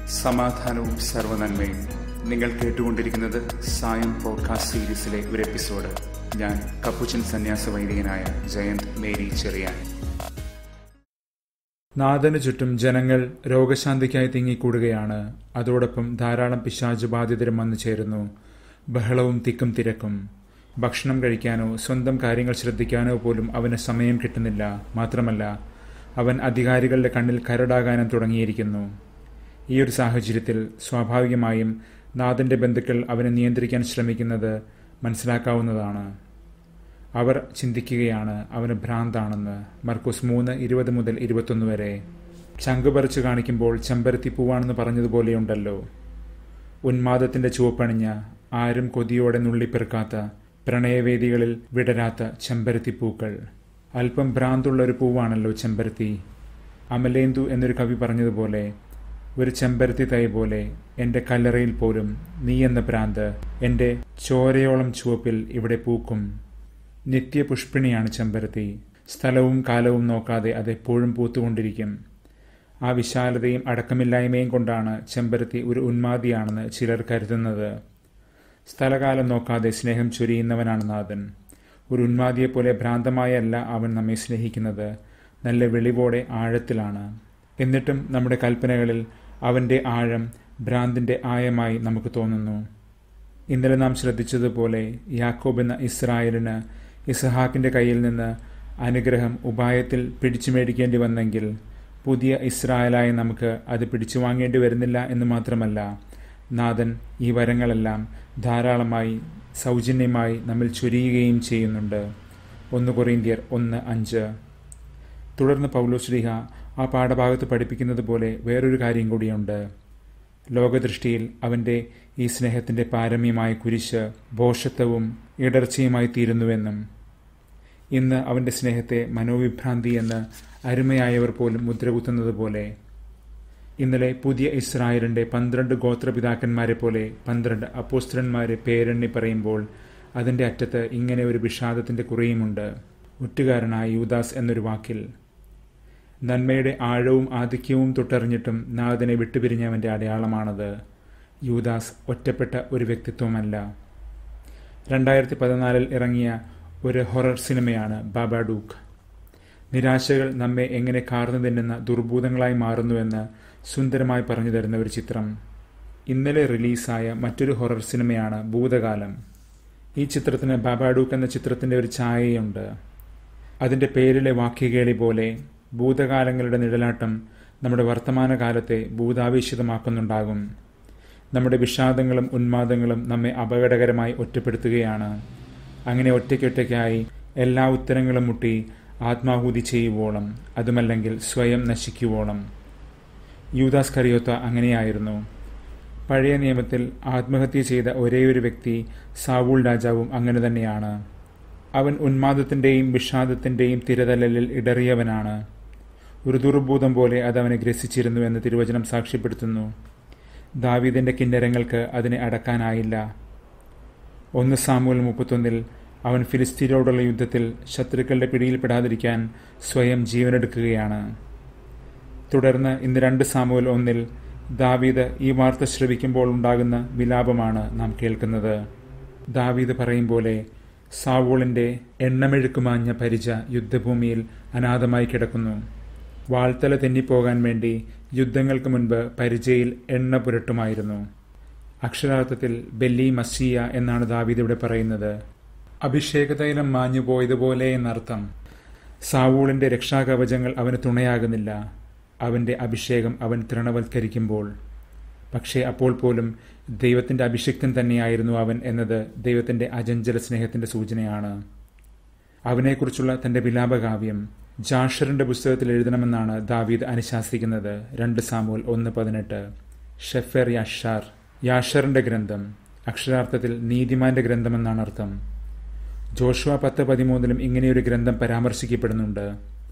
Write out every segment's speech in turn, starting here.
സമാധാനവും സർവനന്മയും നിങ്ങൾ കേട്ടുകൊണ്ടിരിക്കുന്നത് സായം പോഡ്കാസ്റ്റ് സീരീസിലെ ഒരു എപ്പിസോഡ് ഞാൻ കപ്പുച്ചൻ സന്യാസ വൈദികനായ ജയന്ത് മേരി ചെറിയാൻ നാഥനു ചുറ്റും ജനങ്ങൾ രോഗശാന്തിക്കായി തിങ്ങിക്കൂടുകയാണ് അതോടൊപ്പം ധാരാളം പിശാചു ബാധിതരും വന്നു ചേരുന്നു ബഹളവും തിക്കും തിരക്കും ഭക്ഷണം കഴിക്കാനോ സ്വന്തം കാര്യങ്ങൾ ശ്രദ്ധിക്കാനോ പോലും അവന് സമയം കിട്ടുന്നില്ല മാത്രമല്ല അവൻ അധികാരികളുടെ കണ്ണിൽ കരടാകാനും തുടങ്ങിയിരിക്കുന്നു ഈ ഒരു സാഹചര്യത്തിൽ സ്വാഭാവികമായും നാഥന്റെ ബന്ധുക്കൾ അവനെ നിയന്ത്രിക്കാൻ ശ്രമിക്കുന്നത് മനസ്സിലാക്കാവുന്നതാണ് അവർ ചിന്തിക്കുകയാണ് അവന് ഭ്രാന്താണെന്ന് മർക്കോസ് മൂന്ന് ഇരുപത് മുതൽ ഇരുപത്തൊന്ന് വരെ ചങ്ക് പറിച്ചു കാണിക്കുമ്പോൾ ചെമ്പരത്തി പൂവാണെന്ന് പറഞ്ഞതുപോലെയുണ്ടല്ലോ ഉന്മാദത്തിന്റെ ചുവപ്പണിഞ്ഞ ആരും കൊതിയോടെ നുള്ളിപ്പെറുക്കാത്ത പ്രണയവേദികളിൽ വിടരാത്ത ചെമ്പരത്തിപ്പൂക്കൾ അല്പം ഭ്രാന്തുള്ള ഒരു പൂവാണല്ലോ ചെമ്പരത്തി അമലേന്ദു എന്നൊരു കവി പറഞ്ഞതുപോലെ ഒരു ചെമ്പരത്തി തൈ പോലെ എൻ്റെ കല്ലറയിൽ പോലും നീ എന്ന ഭ്രാന്ത് എൻ്റെ ചോരയോളം ചുവപ്പിൽ ഇവിടെ പൂക്കും നിത്യപുഷ്പിണിയാണ് ചെമ്പരത്തി സ്ഥലവും കാലവും നോക്കാതെ അത് എപ്പോഴും പൂത്തുകൊണ്ടിരിക്കും ആ വിശാലതയും അടക്കമില്ലായ്മയും കൊണ്ടാണ് ചെമ്പരത്തി ഒരു ഉന്മാദിയാണെന്ന് ചിലർ കരുതുന്നത് സ്ഥലകാലം നോക്കാതെ സ്നേഹം ചൊരിയുന്നവനാണ് നാഥൻ ഒരു ഉന്മാദിയെപ്പോലെ ഭ്രാന്തമായല്ല അവൻ നമ്മെ സ്നേഹിക്കുന്നത് നല്ല വെളിവോടെ ആഴത്തിലാണ് എന്നിട്ടും നമ്മുടെ കൽപ്പനകളിൽ അവൻ്റെ ആഴം ഭ്രാന്തിൻ്റെ ആയമായി നമുക്ക് തോന്നുന്നു ഇന്നലെ നാം ശ്രദ്ധിച്ചതുപോലെ യാക്കോബ് എന്ന ഇസ്രായേലിന് ഇസഹാക്കിൻ്റെ കയ്യിൽ നിന്ന് അനുഗ്രഹം ഉപായത്തിൽ പിടിച്ചു മേടിക്കേണ്ടി വന്നെങ്കിൽ പുതിയ ഇസ്രായേലായ നമുക്ക് അത് പിടിച്ചു വാങ്ങേണ്ടി വരുന്നില്ല എന്ന് മാത്രമല്ല നാഥൻ ഈ വരങ്ങളെല്ലാം ധാരാളമായി സൗജന്യമായി നമ്മിൽ ചൊരിയുകയും ചെയ്യുന്നുണ്ട് ഒന്ന് കൊറീന്ത്യർ ഒന്ന് അഞ്ച് തുടർന്ന് പൗലോശ്രീഹ ആ പാഠഭാഗത്ത് പഠിപ്പിക്കുന്നത് പോലെ വേറൊരു കാര്യം കൂടിയുണ്ട് ലോകദൃഷ്ടിയിൽ അവൻ്റെ ഈ സ്നേഹത്തിൻ്റെ പാരമ്യമായ കുരിശ് ഭോഷത്വവും ഇടർച്ചയുമായി തീരുന്നുവെന്നും ഇന്ന് അവൻ്റെ സ്നേഹത്തെ മനോവിഭ്രാന്തി എന്ന് അരുമയായവർ പോലും മുദ്രകുത്തുന്നത് പോലെ ഇന്നലെ പുതിയ ഇസ്രായേലിൻ്റെ പന്ത്രണ്ട് ഗോത്രപിതാക്കന്മാരെ പോലെ പന്ത്രണ്ട് അപ്പോസ്ത്രന്മാരെ പേരെണ്ണി പറയുമ്പോൾ അതിൻ്റെ അറ്റത്ത് ഇങ്ങനെ ഒരു വിഷാദത്തിൻ്റെ കുറയുമുണ്ട് ഒറ്റുകാരനായ യൂദാസ് എന്നൊരു വാക്കിൽ നന്മയുടെ ആഴവും ആധിക്യവും തൊട്ടറിഞ്ഞിട്ടും നാഥനെ വിട്ടുപിരിഞ്ഞവൻ്റെ അടയാളമാണത് യൂദാസ് ഒറ്റപ്പെട്ട ഒരു വ്യക്തിത്വമല്ല രണ്ടായിരത്തി പതിനാലിൽ ഇറങ്ങിയ ഒരു ഹൊറർ സിനിമയാണ് ബാബാഡൂക്ക് നിരാശകൾ നമ്മെ എങ്ങനെ കാർന്നു തിന്നുന്ന ദുർഭൂതങ്ങളായി മാറുന്നുവെന്ന് സുന്ദരമായി പറഞ്ഞു തരുന്ന ഒരു ചിത്രം ഇന്നലെ റിലീസായ മറ്റൊരു ഹൊറർ സിനിമയാണ് ഭൂതകാലം ഈ ചിത്രത്തിന് ബാബാഡൂക്ക് എന്ന ചിത്രത്തിൻ്റെ ഒരു ഛായയുണ്ട് അതിൻ്റെ പേരിലെ വാക്യകേളി പോലെ ഭൂതകാലങ്ങളുടെ നിഴലാട്ടം നമ്മുടെ വർത്തമാനകാലത്തെ ഭൂതാവേശിതമാക്കുന്നുണ്ടാകും നമ്മുടെ വിഷാദങ്ങളും ഉന്മാദങ്ങളും നമ്മെ അപകടകരമായി ഒറ്റപ്പെടുത്തുകയാണ് അങ്ങനെ ഒറ്റയ്ക്കൊറ്റയ്ക്കായി എല്ലാ ഉത്തരങ്ങളും മുട്ടി ആത്മാഹൂതി ചെയ്യുവോളം അതുമല്ലെങ്കിൽ സ്വയം നശിക്കുവോളം യൂദാസ് കറിയോത്ത അങ്ങനെയായിരുന്നു പഴയ നിയമത്തിൽ ആത്മഹത്യ ചെയ്ത ഒരേയൊരു വ്യക്തി സാവൂൾ രാജാവും അങ്ങനെ തന്നെയാണ് അവൻ ഉന്മാദത്തിൻ്റെയും വിഷാദത്തിൻ്റെയും തിരതലലിൽ ഇടറിയവനാണ് ഒരു ദുർഭൂതം പോലെ അത് അവനെ ഗ്രസിച്ചിരുന്നു എന്ന് തിരുവചനം സാക്ഷ്യപ്പെടുത്തുന്നു ദാവീദിൻ്റെ കിന്നരങ്ങൾക്ക് അതിനെ അടക്കാനായില്ല ഒന്ന് സാമൂൽ മുപ്പത്തൊന്നിൽ അവൻ ഫിലിസ്തീനോടുള്ള യുദ്ധത്തിൽ ശത്രുക്കളുടെ പിടിയിൽപ്പെടാതിരിക്കാൻ സ്വയം ജീവനെടുക്കുകയാണ് തുടർന്ന് ഇന്ന് രണ്ട് സാമൂൽ ഒന്നിൽ ദാവീദ് ഈ വാർത്ത ശ്രവിക്കുമ്പോൾ ഉണ്ടാകുന്ന വിലാപമാണ് നാം കേൾക്കുന്നത് ദാവീദ് പറയും പോലെ സാവൂളിൻ്റെ എണ്ണമെഴുക്കുമാഞ്ഞ പരിച യുദ്ധഭൂമിയിൽ അനാഥമായി കിടക്കുന്നു വാൾത്തല തെന്നിപ്പോകാൻ വേണ്ടി യുദ്ധങ്ങൾക്ക് മുൻപ് പരിചയിൽ എണ്ണ പുരട്ടുമായിരുന്നു അക്ഷരാർത്ഥത്തിൽ ബെല്ലി മസിയ എന്നാണ് ദാവീദ് ഇവിടെ പറയുന്നത് അഭിഷേകതൈലം മാഞ്ഞു പോയതുപോലെ എന്നർത്ഥം സാവൂളിന്റെ രക്ഷാകവചങ്ങൾ അവന് തുണയാകുന്നില്ല അവന്റെ അഭിഷേകം അവൻ തൃണവൽക്കരിക്കുമ്പോൾ പക്ഷേ അപ്പോൾ പോലും ദൈവത്തിന്റെ അഭിഷിക്തൻ തന്നെയായിരുന്നു അവൻ എന്നത് ദൈവത്തിന്റെ അജഞ്ചല സ്നേഹത്തിന്റെ സൂചനയാണ് അവനെക്കുറിച്ചുള്ള തന്റെ വിലാപകാവ്യം ജാഷറിന്റെ പുസ്തകത്തിൽ എഴുതണമെന്നാണ് ദാവീദ് അനുശാസിക്കുന്നത് രണ്ട് സാമൂൽ ഒന്ന് പതിനെട്ട് ഷെഫർ യാഷാർ യാഷറിന്റെ ഗ്രന്ഥം അക്ഷരാർത്ഥത്തിൽ നീതിമാന്റെ ഗ്രന്ഥമെന്നാണ് അർത്ഥം ജോഷുവ പത്ത് പതിമൂന്നിലും ഇങ്ങനെയൊരു ഗ്രന്ഥം പരാമർശിക്കപ്പെടുന്നുണ്ട്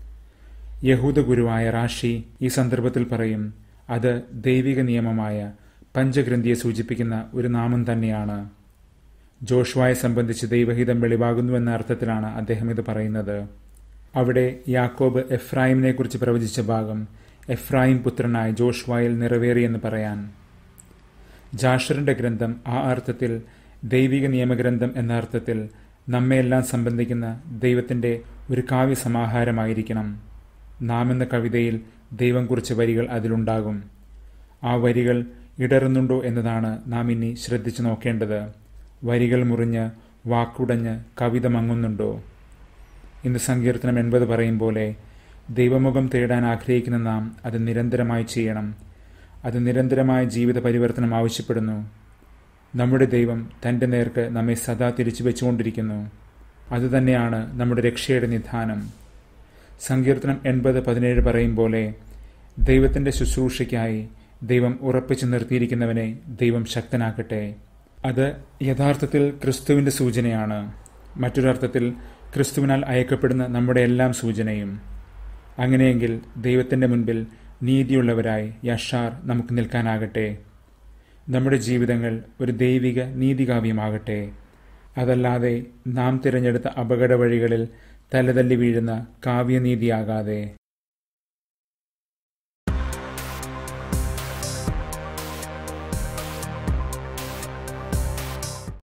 യഹൂദ ഗുരുവായ റാഷി ഈ സന്ദർഭത്തിൽ പറയും അത് ദൈവിക നിയമമായ പഞ്ചഗ്രന്ഥിയെ സൂചിപ്പിക്കുന്ന ഒരു നാമം തന്നെയാണ് ജോഷുവായെ സംബന്ധിച്ച് ദൈവഹിതം വെളിവാകുന്നുവെന്ന അർത്ഥത്തിലാണ് അദ്ദേഹം ഇത് പറയുന്നത് അവിടെ യാക്കോബ് എഫ്രായിമിനെ കുറിച്ച് പ്രവചിച്ച ഭാഗം എഫ്രായിം പുത്രനായ ജോഷ്വായിൽ നിറവേറിയെന്ന് പറയാൻ ജാഷറിന്റെ ഗ്രന്ഥം ആ അർത്ഥത്തിൽ ദൈവിക നിയമഗ്രന്ഥം എന്ന അർത്ഥത്തിൽ നമ്മെയെല്ലാം സംബന്ധിക്കുന്ന ദൈവത്തിന്റെ ഒരു കാവ്യ സമാഹാരമായിരിക്കണം നാം എന്ന കവിതയിൽ ദൈവം കുറിച്ച വരികൾ അതിലുണ്ടാകും ആ വരികൾ ഇടറുന്നുണ്ടോ എന്നതാണ് നാം ഇനി ശ്രദ്ധിച്ചു നോക്കേണ്ടത് വരികൾ മുറിഞ്ഞ് വാക്കുടഞ്ഞ് കവിത മങ്ങുന്നുണ്ടോ ഇന്ന് സങ്കീർത്തനം എൺപത് പറയും പോലെ ദൈവമുഖം തേടാൻ ആഗ്രഹിക്കുന്ന നാം അത് നിരന്തരമായി ചെയ്യണം അത് നിരന്തരമായ ജീവിത പരിവർത്തനം ആവശ്യപ്പെടുന്നു നമ്മുടെ ദൈവം തൻ്റെ നേർക്ക് നമ്മെ സദാ തിരിച്ചു വെച്ചുകൊണ്ടിരിക്കുന്നു അതുതന്നെയാണ് നമ്മുടെ രക്ഷയുടെ നിധാനം സങ്കീർത്തനം എൺപത് പതിനേഴ് പറയും പോലെ ദൈവത്തിൻ്റെ ശുശ്രൂഷയ്ക്കായി ദൈവം ഉറപ്പിച്ചു നിർത്തിയിരിക്കുന്നവനെ ദൈവം ശക്തനാക്കട്ടെ അത് യഥാർത്ഥത്തിൽ ക്രിസ്തുവിൻ്റെ സൂചനയാണ് മറ്റൊരർത്ഥത്തിൽ ക്രിസ്തുവിനാൽ അയക്കപ്പെടുന്ന നമ്മുടെ എല്ലാം സൂചനയും അങ്ങനെയെങ്കിൽ ദൈവത്തിൻ്റെ മുൻപിൽ നീതിയുള്ളവരായി യഷാർ നമുക്ക് നിൽക്കാനാകട്ടെ നമ്മുടെ ജീവിതങ്ങൾ ഒരു ദൈവിക നീതികാവ്യമാകട്ടെ അതല്ലാതെ നാം തിരഞ്ഞെടുത്ത അപകട വഴികളിൽ തലതല്ലി വീഴുന്ന കാവ്യനീതിയാകാതെ